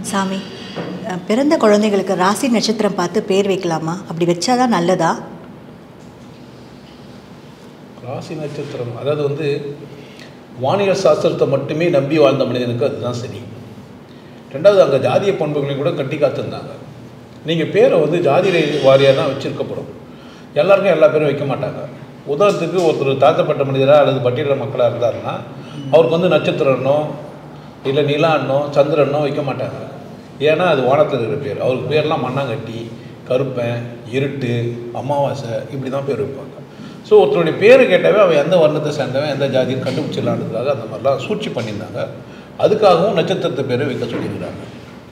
சாமி அஹ், பிறந்த குழந்தைகளுக்கு ராசி நட்சத்திரம் பார்த்து பேர் வைக்கலாமா அப்படி வச்சாதான் நல்லதா ராசி நட்சத்திரம் அதாவது வந்து வானியல் சாஸ்திரத்தை மட்டுமே நம்பி வாழ்ந்த மனிதனுக்கு அதுதான் சரி ரெண்டாவது அங்கே ஜாதிய பண்புகளையும் கூட கட்டி காத்திருந்தாங்க நீங்கள் பேரை வந்து ஜாதி ரீ- வாரியாக தான் வச்சுருக்கப்படும் எல்லாருக்கும் எல்லா பேரும் வைக்க மாட்டாங்க உதாரணத்துக்கு ஒருத்தர் தாழ்த்தப்பட்ட மனிதராக அல்லது பட்டியல மக்களாக இருந்தாருன்னா அவருக்கு வந்து நட்சத்திரனோ இல்லை நிலான்னோ சந்திரனோ வைக்க மாட்டாங்க ஏன்னா அது வானத்தில் இருக்கிற பேர் அவருக்கு பேர்லாம் மண்ணாங்கட்டி கருப்பன் இருட்டு அமாவாசை இப்படி தான் பேர் வைப்பாங்க ஸோ ஒருத்தருடைய பேர் கேட்டாவே அவன் எந்த வர்ணத்தை சேர்ந்தவன் எந்த ஜாதியும் கண்டுபிடிச்சிடலான்றதுக்காக அந்த மாதிரிலாம் சூழ்ச்சி பண்ணியிருந்தாங்க அதுக்காகவும் நட்சத்திரத்தை பேரை வைக்க சொல்லியிருக்கிறாங்க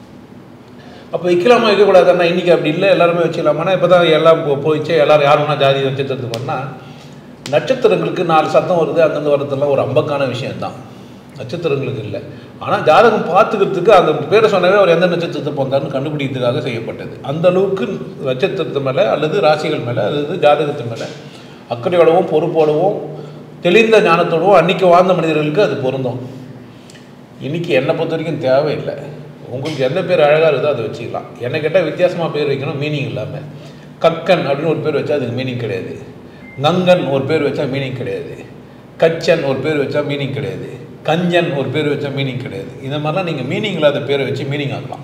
அப்போ வைக்கலாமா வைக்கக்கூடாதுன்னா இன்றைக்கி அப்படி இல்லை எல்லாருமே வச்சுக்கலாமான்னா இப்போ தான் எல்லாம் போ- போயிடுச்சு எல்லாரும் யார் வேணால் ஜாதி நட்சத்திரத்துக்கு பண்ணால் நட்சத்திரங்களுக்கு நாலு சத்தம் வருது அங்கேருந்து வரதெல்லாம் ஒரு அம்பக்கான விஷயம்தான் நட்சத்திரங்களுக்கு இல்லை ஆனால் ஜாதகம் பார்த்துக்கிறதுக்கு அந்த பேரை சொன்னவே அவர் எந்த நட்சத்திரத்தை பிறந்தாருன்னு கண்டுபிடிக்கிறதுக்காக செய்யப்பட்டது அந்த அளவுக்கு நட்சத்திரத்து மேலே அல்லது ராசிகள் மேலே அல்லது ஜாதகத்து மேலே அக்கறையோடவும் பொறுப்போடவும் தெளிந்த ஞானத்தோடவும் அன்னைக்கு வாழ்ந்த மனிதர்களுக்கு அது பொருந்தும் இன்னைக்கு என்னை பொறுத்த வரைக்கும் தேவையில்லை உங்களுக்கு எந்த பேர் அழகாக இருக்குதோ அதை வச்சுக்கலாம் என்னை கேட்டால் வித்தியாசமாக பேர் வைக்கணும் மீனிங் இல்லாமல் கக்கன் அப்படின்னு ஒரு பேர் வச்சா அதுக்கு மீனிங் கிடையாது நங்கன் ஒரு பேர் வச்சா மீனிங் கிடையாது கச்சன் ஒரு பேர் வச்சா மீனிங் கிடையாது கஞ்சன் ஒரு பேர் வச்சா மீனிங் கிடையாது இந்த மாதிரிலாம் நீங்கள் மீனிங் இல்லாத பேரை வச்சு மீனிங் ஆக்கலாம்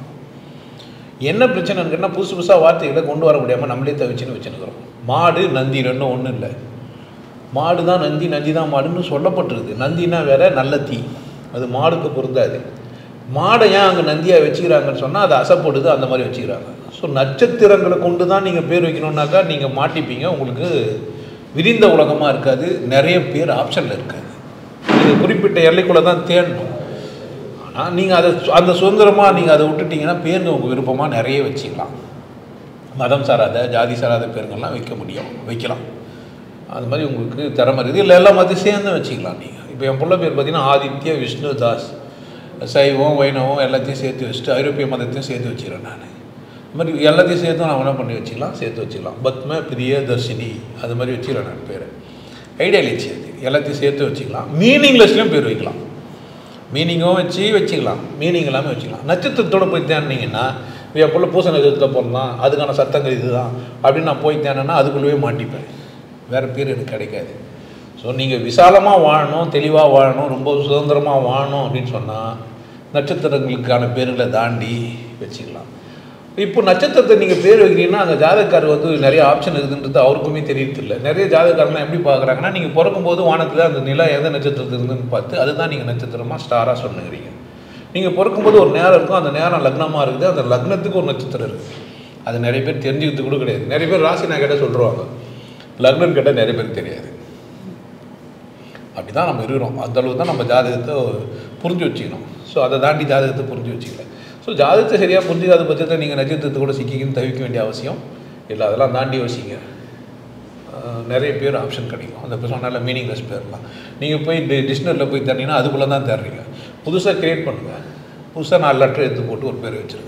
என்ன பிரச்சனைன்னா புதுசு புதுசாக வார்த்தைகளை கொண்டு வர முடியாமல் நம்மளே தவிச்சுன்னு வச்சுருக்கிறோம் மாடு நந்தி ரெண்டும் ஒன்றும் இல்லை மாடு தான் நந்தி நந்தி தான் மாடுன்னு சொல்லப்பட்டிருக்கு நந்தினா வேற நல்ல தீ அது மாடுக்கு பொருந்தாது மாடை ஏன் அங்கே நந்தியாக வச்சுக்கிறாங்கன்னு சொன்னால் அதை அசைப்படுது அந்த மாதிரி வச்சுக்கிறாங்க ஸோ நட்சத்திரங்களை கொண்டு தான் நீங்கள் பேர் வைக்கணுன்னாக்கா நீங்கள் மாட்டிப்பீங்க உங்களுக்கு விரிந்த உலகமாக இருக்காது நிறைய பேர் ஆப்ஷனில் இருக்காது நீங்கள் குறிப்பிட்ட எல்லைக்குள்ளே தான் தேடணும் ஆனால் நீங்கள் அதை அந்த சுதந்திரமாக நீங்கள் அதை விட்டுட்டீங்கன்னா பேருங்க உங்கள் விருப்பமாக நிறைய வச்சுக்கலாம் மதம் சாராத ஜாதி சாராத பேருங்கள்லாம் வைக்க முடியும் வைக்கலாம் அது மாதிரி உங்களுக்கு திறமை இருக்குது இல்லை எல்லா மதத்தையும் சேர்ந்து வச்சுக்கலாம் நீங்கள் இப்போ என் பிள்ளை பேர் பார்த்தீங்கன்னா ஆதித்ய விஷ்ணு தாஸ் சைவம் வைணவம் எல்லாத்தையும் சேர்த்து வச்சுட்டு ஐரோப்பிய மதத்தையும் சேர்த்து வச்சுக்கிறேன் நான் அது மாதிரி எல்லாத்தையும் சேர்த்து நான் என்ன பண்ணி வச்சுக்கலாம் சேர்த்து வச்சுக்கலாம் பத்ம பிரிய தர்ஷினி அது மாதிரி வச்சுக்கிறேன் நான் பேர் ஐடியாலஜி அது எல்லாத்தையும் சேர்த்து வச்சுக்கலாம் மீனிங்லெஸ்லையும் பேர் வைக்கலாம் மீனிங்கும் வச்சு வச்சுக்கலாம் மீனிங் இல்லாமல் வச்சுக்கலாம் நட்சத்திரத்தோட போய் தேடினீங்கன்னா என் பிள்ளை பூச நட்சத்திரத்தில் பிறந்தான் அதுக்கான சத்தங்கள் இதுதான் அப்படின்னு நான் போய் தேடினேன்னா அதுக்குள்ளேயே மாட்டிப்பேன் வேறு பேர் எனக்கு கிடைக்காது ஸோ நீங்கள் விசாலமாக வாழணும் தெளிவாக வாழணும் ரொம்ப சுதந்திரமாக வாழணும் அப்படின்னு சொன்னால் நட்சத்திரங்களுக்கான பேர்களை தாண்டி வச்சுக்கலாம் இப்போ நட்சத்திரத்தை நீங்கள் பேர் வைக்கிறீங்கன்னா அந்த ஜாதகக்காரர் வந்து நிறைய ஆப்ஷன் இருக்குன்றது அவருக்குமே தெரியறதில்ல நிறைய ஜாதகக்காரலாம் எப்படி பார்க்குறாங்கன்னா நீங்கள் பிறக்கும்போது வானத்தில் அந்த நிலா எந்த நட்சத்திரத்தில் இருந்துன்னு பார்த்து அதுதான் நீங்கள் நட்சத்திரமாக ஸ்டாராக சொன்னுங்கிறீங்க நீங்கள் பிறக்கும்போது ஒரு நேரம் இருக்கும் அந்த நேரம் லக்னமாக இருக்குது அந்த லக்னத்துக்கு ஒரு நட்சத்திரம் இருக்குது அது நிறைய பேர் தெரிஞ்சுக்கிறது கூட கிடையாது நிறைய பேர் ராசி நான் கேட்டால் சொல்லுவாங்க லக்னம் கேட்டால் நிறைய பேருக்கு தெரியாது அப்படி தான் நம்ம இருக்கிறோம் அந்த அளவுக்கு தான் நம்ம ஜாதகத்தை புரிஞ்சு வச்சுக்கணும் ஸோ அதை தாண்டி ஜாதகத்தை புரிஞ்சு வச்சுக்கல ஸோ ஜாதகத்தை சரியாக புரிஞ்சுக்காத பட்சத்தில் நீங்கள் நட்சத்திரத்தை கூட சிக்கிக்கின்னு தவிக்க வேண்டிய அவசியம் இல்லை அதெல்லாம் தாண்டி யோசிங்க அஹ் நிறைய பேர் ஆப்ஷன் கிடைக்கும் அந்த இப்போ சொன்னால மீனிங்லெஸ் பேர்லாம் நீங்கள் போய் டி டிக்ஷனரியில் போய் தரீங்கன்னா அதுக்குள்ளே தான் தர்றீங்க புதுசாக க்ரியேட் பண்ணுங்கள் புதுசாக நாலு லெட்டர் எடுத்து போட்டு ஒரு பேர் வச்சுருங்க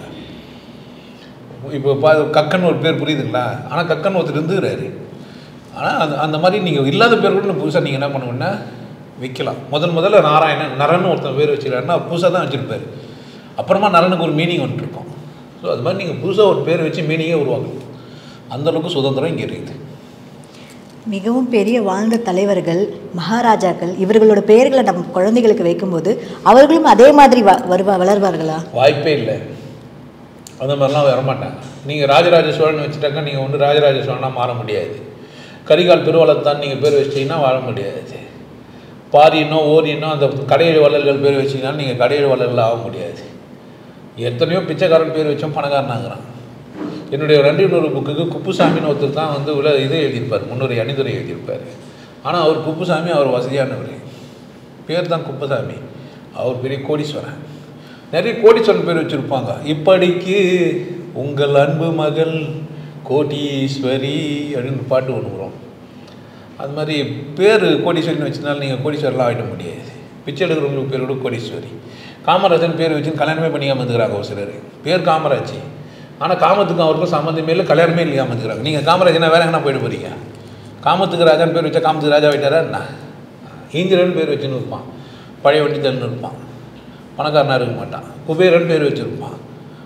இப்போ பா கக்கன் ஒரு பேர் புரியுதுங்களா ஆனால் கக்கன் ஒருத்தர் இருந்துக்கிறாரு ஆனால் அந்த அந்த மாதிரி நீங்கள் இல்லாத பேர் கூட புதுசாக நீங்கள் என்ன பண்ணுவீங்கன்னா வைக்கலாம் முதல் முதல்ல நாராயணன் நரன் ஒருத்தன் பேர் வச்சுக்கிறாருன்னா புதுசாக தான் வச்சுருப்பாரு அப்புறமா நரனுக்கு ஒரு மீனிங் வந்துட்டு இருக்கும் ஸோ அது மாதிரி நீங்கள் புதுசாக ஒரு பேர் வச்சு மீனிங்கே உருவாக்கணும் அந்த அளவுக்கு சுதந்திரம் இங்கே இருக்குது மிகவும் பெரிய வாழ்ந்த தலைவர்கள் மகாராஜாக்கள் இவர்களோட பெயர்களை நம்ம குழந்தைகளுக்கு வைக்கும்போது அவர்களும் அதே மாதிரி வ வருவா வளர்வார்களா வாய்ப்பே இல்லை அந்த மாதிரிலாம் வரமாட்டாங்க நீங்கள் ராஜராஜ சோழன் வச்சுட்டாக்கா நீங்கள் ஒன்று ராஜராஜ சோழனாக மாற முடியாது கரிகால் பெருவளத்தான் நீங்கள் பேர் வச்சிட்டிங்கன்னா வாழ முடியாது பாரினோ ஓரினோ அந்த கடையெழு வள்ளல்கள் பேர் வச்சிங்கன்னா நீங்கள் கடையெழு வள்ளல்கள் ஆக முடியாது எத்தனையோ பிச்சைக்காரன் பேர் வச்சோம் பணக்காரனாகிறான் என்னுடைய ரெண்டு இன்னொரு புக்குக்கு குப்புசாமின்னு ஒருத்தர் தான் வந்து உள்ள இது எழுதியிருப்பார் முன்னுரை அணிதுரை எழுதியிருப்பார் ஆனால் அவர் குப்புசாமி அவர் வசதியானவர் பேர் தான் குப்புசாமி அவர் பெரிய கோடீஸ்வரன் நிறைய கோடீஸ்வரன் பேர் வச்சுருப்பாங்க இப்படிக்கு உங்கள் அன்பு மகள் கோடீஸ்வரி அப்படின்னு பாட்டு ஒன்று வரும் அது மாதிரி பேர் கோடீஸ்வரின்னு வச்சதுனால நீங்கள் கோடீஸ்வரெலாம் ஆகிட முடியாது பிச்சை எடுக்கிறவங்களுக்கு பேர் கூட கோடீஸ்வரி காமராஜன் பேர் வச்சு கல்யாணமே பண்ணிக்காம இருந்துக்கிறாங்க ஒரு சிலர் பேர் காமராஜ் ஆனால் காமத்துக்கும் அவருக்கும் சம்மந்தமே இல்லை கல்யாணமே இல்லையாம இருந்துக்கிறாங்க நீங்கள் காமராஜனா வேற எங்கன்னா போயிட்டு போகிறீங்க காமத்துக்கு ராஜான்னு பேர் வச்சா காமத்துக்கு ராஜா ஆகிட்டாரா என்ன ஈந்திரன் பேர் வச்சுன்னு இருப்பான் பழைய வண்டித்தன்னு இருப்பான் பணக்காரனாக இருக்க மாட்டான் குபேரன் பேர் வச்சுருப்பான்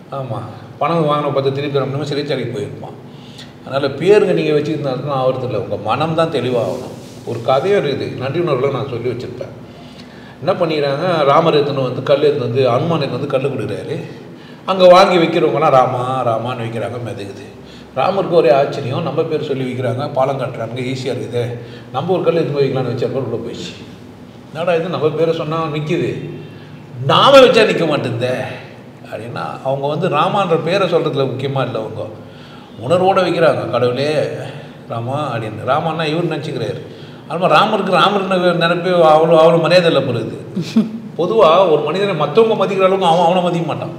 ஆமாம் பணம் வாங்கின பார்த்து திருப்பி நம்ம சிறைச்சாலைக்கு போயிருப்பான் அதனால் பேருங்க நீங்கள் வச்சுருந்தாலும் ஆகிறது இல்லை உங்கள் மனம் தான் தெளிவாகணும் ஒரு கதையும் இருக்குது நன்றி உணர்வில் நான் சொல்லி வச்சுருப்பேன் என்ன பண்ணிடுறாங்க ராமர் எடுத்துன்னு வந்து கல் எடுத்துன்னு வந்து அனுமானுக்கு வந்து கல் கொடுக்குறாரு அங்கே வாங்கி வைக்கிறவங்களாம் ராமா ராமான்னு வைக்கிறாங்க மிதக்குது ராமருக்கு ஒரே ஆச்சரியம் நம்ம பேர் சொல்லி வைக்கிறாங்க பாலம் கட்டுறாங்க ஈஸியாக இருக்குது நம்ம ஒரு கல் எடுத்து போய் வைக்கலாம்னு வச்சப்போ உள்ள போயிடுச்சு என்னடா இது நம்ம பேரை சொன்னால் நிற்கிது நாம வச்சா நிற்க மாட்டேங்குதே அப்படின்னா அவங்க வந்து ராமான்ற பேரை சொல்கிறதுல முக்கியமாக இல்லை அவங்க உணர்வோடு வைக்கிறாங்க கடவுளே ராமா அப்படின்னு ராமான்னா இவர் நினச்சிக்கிறாரு அதுமாதிரி ராமருக்கு ராமர்னு நினைப்பே அவ்வளோ அவ்வளோ மரியாதை இல்லை பொழுது பொதுவாக ஒரு மனிதனை மற்றவங்க மதிக்கிற அளவுக்கு அவன் அவனை மதிக்க மாட்டான்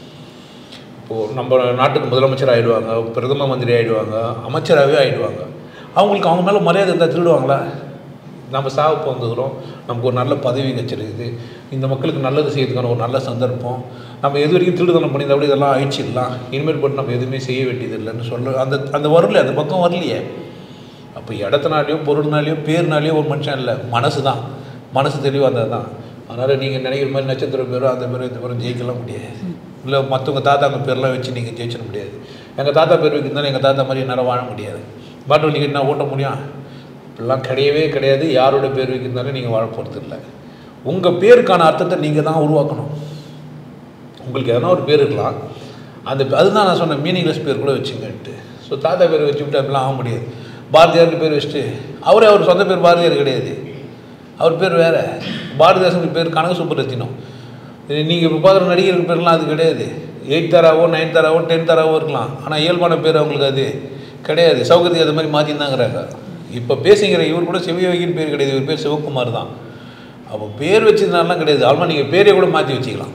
இப்போது நம்ம நாட்டுக்கு முதலமைச்சர் ஆகிடுவாங்க பிரதம மந்திரி ஆகிடுவாங்க அமைச்சராகவே ஆகிடுவாங்க அவங்களுக்கு அவங்க மேலே மரியாதை இருந்தால் திருடுவாங்களா நம்ம சாவு வந்துக்கிறோம் நமக்கு ஒரு நல்ல பதவி கிடச்சிருக்குது இந்த மக்களுக்கு நல்லது செய்யறதுக்கான ஒரு நல்ல சந்தர்ப்பம் நம்ம எது வரைக்கும் திருடுதனம் பண்ணியிருந்தா கூட இதெல்லாம் அழிச்சிடலாம் இனிமேல் போட்டு நம்ம எதுவுமே செய்ய வேண்டியது இல்லைன்னு சொல்ல அந்த அந்த வரல அந்த பக்கம் வரலையே அப்போ இடத்துனாலையோ பொருள்னாலையோ பேர்னாலையோ ஒரு மனுஷன் இல்லை மனசு தான் மனசு தெளிவாக இருந்தது தான் அதனால் நீங்கள் நினைக்கிற மாதிரி நட்சத்திர பேரும் அந்த பேரும் இந்த பேரும் ஜெயிக்கலாம் முடியாது இல்லை மற்றவங்க தாத்தாங்க பேர்லாம் வச்சு நீங்கள் ஜெயிச்சிட முடியாது எங்கள் தாத்தா பேர் வைக்கிறதால எங்கள் தாத்தா மாதிரி என்னால் வாழ முடியாது பாட்டு வண்டிக்கு என்ன ஓட்ட முடியும் இப்படிலாம் கிடையவே கிடையாது யாரோட பேர் வைக்கிறதாலும் நீங்கள் வாழ போகிறது இல்லை உங்கள் பேருக்கான அர்த்தத்தை நீங்கள் தான் உருவாக்கணும் உங்களுக்கு எதனா ஒரு பேர் இருக்கலாம் அந்த அதுதான் நான் சொன்னேன் மீனிங்லெஸ் பேர் கூட வச்சுங்கன்ட்டு ஸோ தாத்தா பேர் வச்சுக்கிட்டு அப்படிலாம் ஆக முடியாது பாரதியார்னு பேர் வச்சுட்டு அவரே அவர் சொந்த பேர் பாரதியார் கிடையாது அவர் பேர் வேறு பாரதிதாசனுக்கு பேர் கனக சுப்பரத்தினம் நீங்கள் இப்போ பார்க்குற நடிகர்கள் பேர்லாம் அது கிடையாது எயிட் தராவோ நைன் தராவோ டென் தராவோ இருக்கலாம் ஆனால் இயல்பான பேர் அவங்களுக்கு அது கிடையாது சௌகரியத்துக்கு அது மாதிரி மாற்றிருந்தாங்கிறாங்க இப்போ பேசுங்கிற இவர் கூட சிவயோகின்னு பேர் கிடையாது இவர் பேர் சிவகுமார் தான் அப்போ பேர் வச்சதுனாலாம் கிடையாது ஆல்மா நீங்கள் பேரே கூட மாற்றி வச்சுக்கலாம்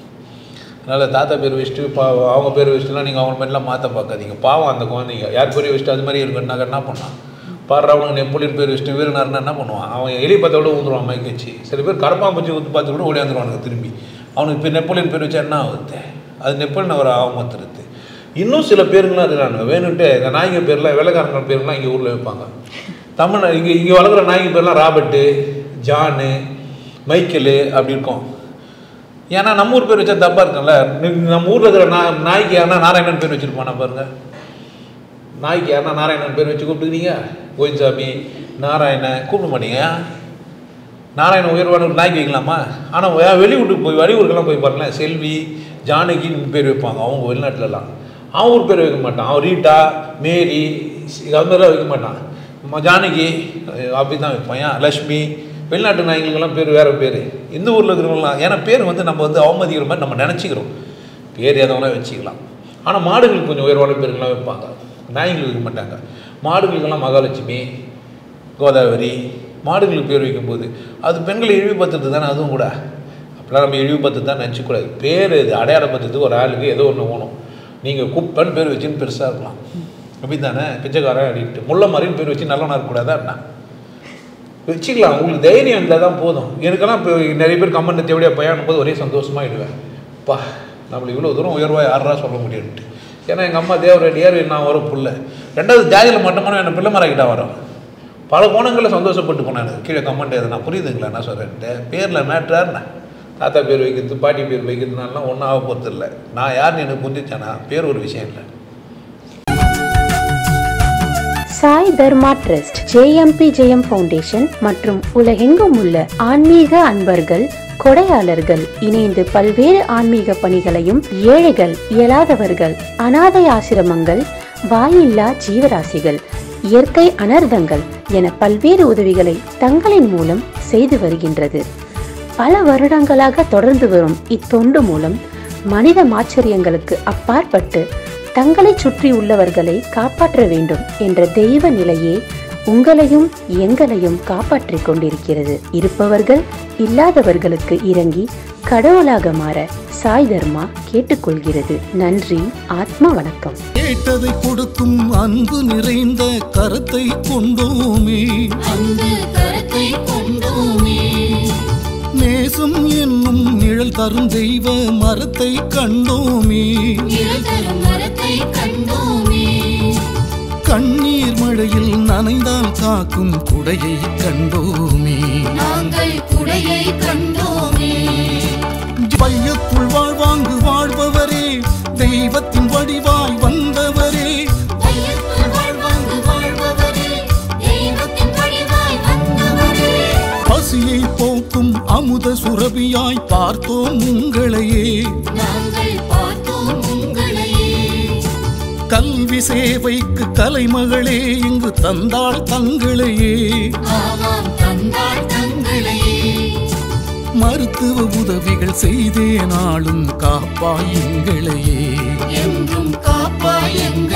அதனால் தாத்தா பேர் வச்சுட்டு பா அவங்க பேர் வச்சுட்டுலாம் நீங்கள் அவங்க மாதிரிலாம் மாற்ற பார்க்காதீங்க பாவம் அந்த குழந்தைங்க யார் பேர் வச்சுட்டு அது மாதிரி இருக்குன்னாக்க என்ன பண்ணான் பாடுற அவனுக்கு நெப்போலியன் பேர் வச்சுட்டு வீரனார்னா என்ன பண்ணுவான் அவன் எலி பார்த்த விட ஊந்துருவான் மைக் வச்சு சில பேர் கரப்பாம்பூச்சி ஊத்து பார்த்து கூட ஓடியாந்துருவானுங்க திரும்பி அவனுக்கு இப்போ நெப்போலியன் பேர் வச்சா என்ன ஆகுது அது நெப்போலியன் அவர் அவமத்துறது இன்னும் சில பேருங்களாம் இருக்கிறானுங்க வேணுன்ட்டு இந்த நாய்ங்க பேர்லாம் வெள்ளக்காரங்க பேர்லாம் இங்கே ஊரில் வைப்பாங்க தமிழ் இங்கே இங்கே வளர்க்குற நாய்ங்க பேர்லாம் ராபர்ட்டு ஜானு மைக்கேலு அப்படி இருக்கும் ஏன்னா நம்ம ஊர் பேர் வச்சா தப்பாக இருக்கும்ல நீ- நம்ம ஊரில் இருக்கிற நா நாய்க்கு யாருன்னா நாராயணன் பேர் வச்சுருப்பானா பாருங்க நாய்க்கு யாருன்னா நாராயணன் பேர் வச்சு கூப்பிட்டுக்கிறீங்க கோயின்சாமி நாராயணன் கூப்பிட மாட்டீங்க நாராயண உயர்வான ஒரு நாய்க்கு வைக்கலாமா ஆனால் வெளியூட்டுக்கு போய் வெளியூருக்கெல்லாம் போய் பாருங்களேன் செல்வி ஜானகின்னு பேர் வைப்பாங்க அவங்க வெளிநாட்டிலலாம் அவன் ஊர் பேர் வைக்க மாட்டான் அவன் ரீட்டா மேரி அது மாதிரிலாம் வைக்க மாட்டான் ம- ஜானகி அஹ் அப்படி தான் வைப்பான் ஏன் லக்ஷ்மி வெளிநாட்டு நாய்களுக்கெல்லாம் பேர் வேறு பேர் இந்த ஊரில் இருக்கிறவங்களாம் ஏன்னா பேர் வந்து நம்ம வந்து அவமதிக்கிற மாதிரி நம்ம நினச்சிக்கிறோம் பேர் எதனா வச்சுக்கலாம் ஆனால் மாடுகளுக்கு கொஞ்சம் உயர்வான பேருங்களாம் வைப்பாங்க நாய்களுக்கு வைக்க மாட்டாங்க மாடுகளுக்கெல்லாம் மகாலட்சுமி கோதாவரி மாடுகளுக்கு பேர் வைக்கும்போது அது பெண்களை இழிவுபடுத்துறது தானே அதுவும் கூட அப்படிலாம் நம்ம இழிவுபடுத்து தான் நினச்சிக்கூடாது பேர் இது அடையாளப்படுத்துறதுக்கு ஒரு ஆளுக்கு ஏதோ ஒன்று வேணும் நீங்கள் குப்பன்னு பேர் வச்சுன்னு பெருசாக இருக்கலாம் அப்படி தானே பிச்சைக்காரன் அப்படின்ட்டு முள்ள மாதிரின்னு பேர் வச்சு நல்லவனாக இருக்கக்கூடாதா என்ன வச்சுக்கலாம் உங்களுக்கு தைரியம் இருந்தால் தான் போதும் எனக்கெல்லாம் இப்போ நிறைய பேர் கமெண்ட் தேவையா பையனும் போது ஒரே சந்தோஷமாகிடுவேன் பா நம்மளை இவ்வளோ தூரம் உயர்வாக யாரா சொல்ல முடியும்ட்டு ஏன்னா எங்கள் அம்மா தேவரடியார் நான் வர புள்ள ரெண்டாவது ஜாதியில் மட்டுமான என்னை பிள்ளை மரக்கிட்ட வரோம் பல கோணங்களில் சந்தோஷப்பட்டு போனேன் எனக்கு கீழே கமெண்ட் எதுனா புரியுதுங்களா என்ன சொல்கிறேன்ட்டு பேரில் மேட்ராருண்ணா தாத்தா பேர் வைக்கிறது பாட்டி பேர் வைக்கிறதுனாலாம் ஒன்றும் ஆக போகிறது இல்லை நான் யாருன்னு எனக்கு புரிஞ்சிச்சேனா பேர் ஒரு விஷயம் இல்லை Sai Dharma trust JMB Jayam foundation மற்றும் உலகெங்கும் உள்ள ஆன்மீக அன்பர்கள் கொடையாளர்கள் இணைந்து பல்வேறு ஆன்மீக பணிகளையும் ஏழைகள் இயலாதவர்கள் அனாதை ஆசிரமங்கள் வாயில்லா ஜீவராசிகள் இயற்கை அனர்த்தங்கள் என பல்வேறு உதவிகளை தங்களின் மூலம் செய்து வருகின்றது பல வருடங்களாக தொடர்ந்து வரும் இத்தொண்டு மூலம் மனித மாச்சரியங்களுக்கு அப்பாற்பட்டு தங்களை சுற்றி உள்ளவர்களை காப்பாற்ற வேண்டும் என்ற தெய்வ நிலையே உங்களையும் எங்களையும் காப்பாற்றிக் கொண்டிருக்கிறது இருப்பவர்கள் இல்லாதவர்களுக்கு இறங்கி கடவுளாக மாற சாய் தர்மா கேட்டுக்கொள்கிறது நன்றி ஆத்ம வணக்கம் கேட்டதை கொடுக்கும் அன்பு நிறைந்த கரத்தை கொண்டோமே அன்பு கரத்தை கொண்டோமே நேசம் என்னும் நிழல் தரும் தெய்வ மரத்தை கண்டோமே நிழல் தரும் மரத்தை கண்டோமே கண்ணீர் மழையில் நனைந்தால் காக்கும் குடையை கண்டோமே நாங்கள் குடையை கண்டோமே பையத்துள் வாழ்வாங்கு வாழ்பவரே தெய்வத்தின் வடிவாய் வந்தவரே வையத்துள் வாழ்வாங்கு வாழ்பவரே தெய்வத்தின் வடிவாய் வந்தவரே பசியை போக்கும் அமுத சுரபியாய் பார்த்தோம் உங்களையே நாங்கள் பார்த்தோம் உங்களையே கல்வி சேவைக்கு கலைமகளே இங்கு தந்தாள் தங்களையே ஆமாம் தந்தாள் தங்களையே மருத்துவ உதவிகள் செய்தே நாளும் காப்பாய் எங்களையே என்றும் காப்பாய் எங்களையே